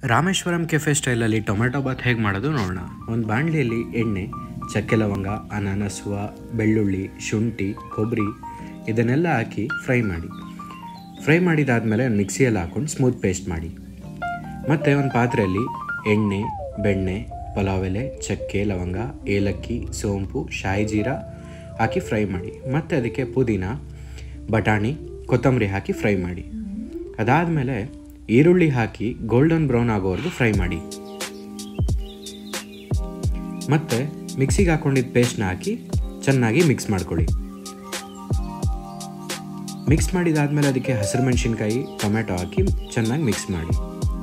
Rameswaram cafe ಸ್ಟೈಲಲ್ಲಿ tomato bath ಹೇಗೆ ಮಾಡೋದು ನೋಡೋಣ ಒಂದು ಬಾಣಲಿಯಲ್ಲಿ ಎಣ್ಣೆ ಚಕ್ಕೆ ಲವಂಗ ಅನಾನಸುವ ಬೆಳ್ಳುಳ್ಳಿ ಶುಂಠಿ ಕೊಬ್ಬರಿ ಇದನ್ನೆಲ್ಲ ಹಾಕಿ ಫ್ರೈ ಮಾಡಿ ಫ್ರೈ ಮಾಡಿದಾದಮೇಲೆ ಮಿಕ್ಸಿಯಲ್ಲಿ ಹಾಕ್ಕೊಂಡು ಸ್ಮೂತ್ ಪೇಸ್ಟ್ ಮಾಡಿ ಮತ್ತು ಒಂದು ಪಾತ್ರೆಯಲ್ಲಿ ಎಣ್ಣೆ ಬೆಣ್ಣೆ ಪಲಾವ್ ಎಲೆ ಚಕ್ಕೆ ಲವಂಗ ಏಲಕ್ಕಿ ಸೋಂಪು ಶಾಯಿ ಜೀರಾ ಹಾಕಿ ಫ್ರೈ ಮಾಡಿ ಮತ್ತು ಅದಕ್ಕೆ ಪುದೀನ ಬಟಾಣಿ ಕೊತ್ತಂಬರಿ ಹಾಕಿ ಫ್ರೈ ಮಾಡಿ ಅದಾದಮೇಲೆ ಈರುಳ್ಳಿ ಹಾಕಿ ಗೋಲ್ಡನ್ ಬ್ರೌನ್ ಆಗೋವರೆಗೂ ಫ್ರೈ ಮಾಡಿ ಮತ್ತು ಮಿಕ್ಸಿಗೆ ಹಾಕೊಂಡಿದ್ದ ಪೇಸ್ಟ್ನ ಹಾಕಿ ಚೆನ್ನಾಗಿ ಮಿಕ್ಸ್ ಮಾಡ್ಕೊಳ್ಳಿ ಮಿಕ್ಸ್ ಮಾಡಿದಾದ್ಮೇಲೆ ಅದಕ್ಕೆ ಹಸಿರು ಮೆಣಸಿನ್ಕಾಯಿ ಟೊಮೆಟೊ ಹಾಕಿ ಚೆನ್ನಾಗಿ ಮಿಕ್ಸ್ ಮಾಡಿ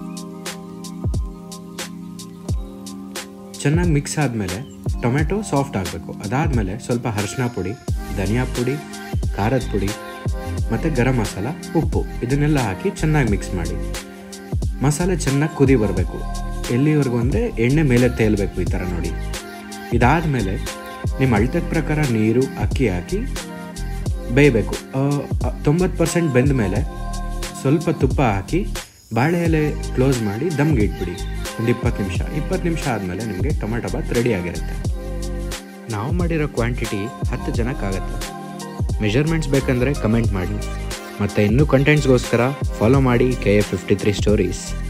ಚೆನ್ನಾಗಿ ಮಿಕ್ಸ್ ಆದಮೇಲೆ ಟೊಮೆಟೊ ಸಾಫ್ಟ್ ಆಗಬೇಕು ಅದಾದಮೇಲೆ ಸ್ವಲ್ಪ ಅರಿಶಿನ ಪುಡಿ ಧನಿಯಾ ಪುಡಿ ಖಾರದ ಪುಡಿ ಮತ್ತು ಗರಂ ಮಸಾಲ ಉಪ್ಪು ಇದನ್ನೆಲ್ಲ ಹಾಕಿ ಚೆನ್ನಾಗಿ ಮಿಕ್ಸ್ ಮಾಡಿ ಮಸಾಲೆ ಚೆನ್ನಾಗಿ ಕುದಿ ಬರಬೇಕು ಎಲ್ಲಿವರೆಗೂ ಅಂದರೆ ಎಣ್ಣೆ ಮೇಲೆ ತೇಲ್ಬೇಕು ಈ ಥರ ನೋಡಿ ಇದಾದಮೇಲೆ ನಿಮ್ಮ ಅಳತೆದ ಪ್ರಕಾರ ನೀರು ಅಕ್ಕಿ ಹಾಕಿ ಬೇಯಬೇಕು ತೊಂಬತ್ತು ಪರ್ಸೆಂಟ್ ಬೆಂದ ಮೇಲೆ ಸ್ವಲ್ಪ ತುಪ್ಪ ಹಾಕಿ ಬಾಳೆ ಎಲೆ ಕ್ಲೋಸ್ ಮಾಡಿ ದಮ್ಗೆ ಇಟ್ಬಿಡಿ ಒಂದು ಇಪ್ಪತ್ತು ನಿಮಿಷ ಇಪ್ಪತ್ತು ನಿಮಿಷ ಆದಮೇಲೆ ನಿಮಗೆ ಟೊಮೆಟೊ ಬಾತ್ ರೆಡಿ ಆಗಿರುತ್ತೆ ನಾವು ಮಾಡಿರೋ ಕ್ವಾಂಟಿಟಿ ಹತ್ತು ಜನಕ್ಕಾಗತ್ತೆ ಮೆಜರ್ಮೆಂಟ್ಸ್ ಬೇಕಂದರೆ ಕಮೆಂಟ್ ಮಾಡಿ ಮತ್ತು ಇನ್ನೂ ಕಂಟೆಂಟ್ಸ್ಗೋಸ್ಕರ ಫಾಲೋ ಮಾಡಿ K A fifty three stories